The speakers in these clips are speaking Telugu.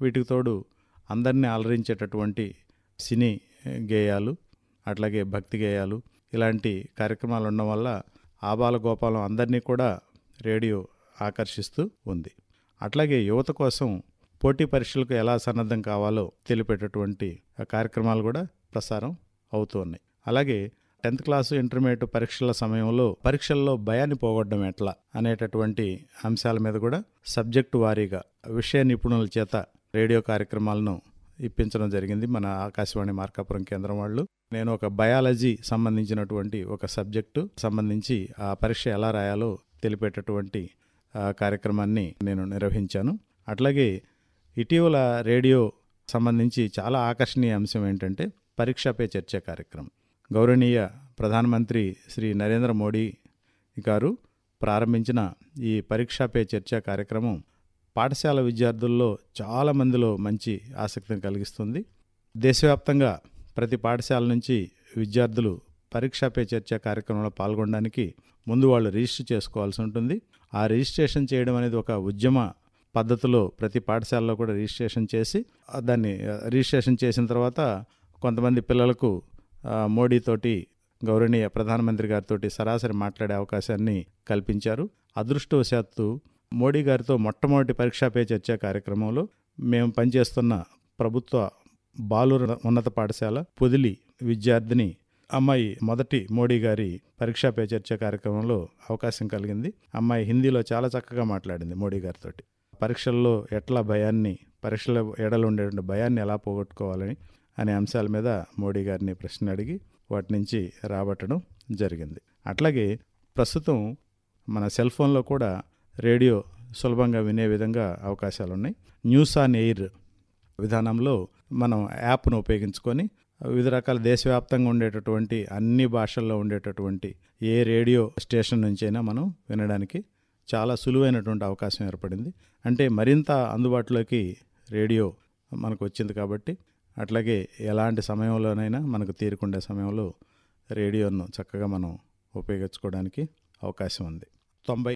వీటికి తోడు అందరినీ అలరించేటటువంటి సినీ గేయాలు అట్లాగే భక్తి గేయాలు ఇలాంటి కార్యక్రమాలు ఉండడం వల్ల ఆబాల గోపాలం అందరినీ కూడా రేడియో ఆకర్షిస్తూ ఉంది అట్లాగే యువత కోసం పోటీ పరీక్షలకు ఎలా సన్నద్ధం కావాలో తెలిపేటటువంటి కార్యక్రమాలు కూడా ప్రసారం అవుతూ ఉన్నాయి అలాగే టెన్త్ క్లాసు ఇంటర్మీడియట్ పరీక్షల సమయంలో పరీక్షల్లో భయాన్ని పోగొట్టడం ఎట్లా అనేటటువంటి అంశాల మీద కూడా సబ్జెక్టు వారీగా విషయ నిపుణుల చేత రేడియో కార్యక్రమాలను ఇప్పించడం జరిగింది మన ఆకాశవాణి మార్కాపురం కేంద్రం వాళ్ళు నేను ఒక బయాలజీ సంబంధించినటువంటి ఒక సబ్జెక్టు సంబంధించి ఆ పరీక్ష ఎలా రాయాలో తెలిపేటటువంటి ఆ కార్యక్రమాన్ని నేను నిర్వహించాను అట్లాగే ఇటీవల రేడియో సంబంధించి చాలా ఆకర్షణీయ అంశం ఏంటంటే పరీక్షపై చర్చ కార్యక్రమం గౌరవనీయ ప్రధానమంత్రి శ్రీ నరేంద్ర మోడీ గారు ప్రారంభించిన ఈ పరీక్షపై చర్చ కార్యక్రమం పాఠశాల విద్యార్థుల్లో చాలా మందిలో మంచి ఆసక్తిని కలిగిస్తుంది దేశవ్యాప్తంగా ప్రతి పాఠశాల నుంచి విద్యార్థులు పరీక్షపై చర్చ కార్యక్రమంలో పాల్గొనడానికి ముందు వాళ్ళు రిజిస్టర్ చేసుకోవాల్సి ఉంటుంది ఆ రిజిస్ట్రేషన్ చేయడం అనేది ఒక ఉద్యమ పద్ధతిలో ప్రతి పాఠశాలలో కూడా రిజిస్ట్రేషన్ చేసి ఆ దాన్ని ఆ, రిజిస్ట్రేషన్ చేసిన తర్వాత కొంతమంది పిల్లలకు ఆ, మోడీతోటి గౌరవనీయ ప్రధానమంత్రి గారితో సరాసరి మాట్లాడే అవకాశాన్ని కల్పించారు అదృష్టవశాత్తు మోడీ గారితో మొట్టమొదటి పరీక్షా పే చర్చ కార్యక్రమంలో మేము పనిచేస్తున్న ప్రభుత్వ బాలుర ఉన్నత పాఠశాల పొదిలి విద్యార్థిని అమ్మాయి మొదటి మోడీ గారి పరీక్షా పే చర్చ కార్యక్రమంలో అవకాశం కలిగింది అమ్మాయి హిందీలో చాలా చక్కగా మాట్లాడింది మోడీ గారితో పరీక్షల్లో ఎట్లా భయాన్ని పరీక్షల ఎడలు ఉండేటువంటి భయాన్ని ఎలా పోగొట్టుకోవాలని అనే అంశాల మీద మోడీ గారిని ప్రశ్న అడిగి వాటి నుంచి రాబట్టడం జరిగింది అట్లాగే ప్రస్తుతం మన సెల్ ఫోన్లో కూడా రేడియో సులభంగా వినే విధంగా అవకాశాలు ఉన్నాయి న్యూస్ ఆన్ ఎయిర్ విధానంలో మనం యాప్ను ఉపయోగించుకొని వివిధ రకాల దేశవ్యాప్తంగా ఉండేటటువంటి అన్ని భాషల్లో ఉండేటటువంటి ఏ రేడియో స్టేషన్ నుంచైనా మనం వినడానికి చాలా సులువైనటువంటి అవకాశం ఏర్పడింది అంటే మరింత అందుబాటులోకి రేడియో మనకు వచ్చింది కాబట్టి అట్లాగే ఎలాంటి సమయంలోనైనా మనకు తీరుకుండే సమయంలో రేడియోను చక్కగా మనం ఉపయోగించుకోవడానికి అవకాశం ఉంది తొంభై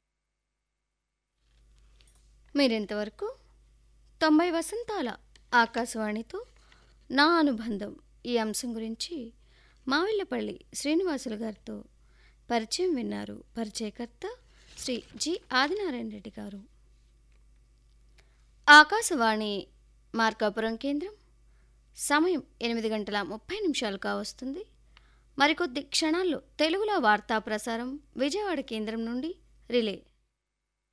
మీరింతవరకు తొంభై వసంతాల ఆకాశవాణితో నా అనుబంధం ఈ అంశం గురించి మావిళ్ళపల్లి శ్రీనివాసులు గారితో పరిచయం విన్నారు పరిచయకర్త శ్రీ జి ఆదినారాయణ రెడ్డి గారు ఆకాశవాణి మార్కాపురం కేంద్రం సమయం ఎనిమిది గంటల ముప్పై నిమిషాలు కావస్తుంది మరికొద్ది క్షణాల్లో తెలుగులో వార్తా ప్రసారం విజయవాడ కేంద్రం నుండి రిలే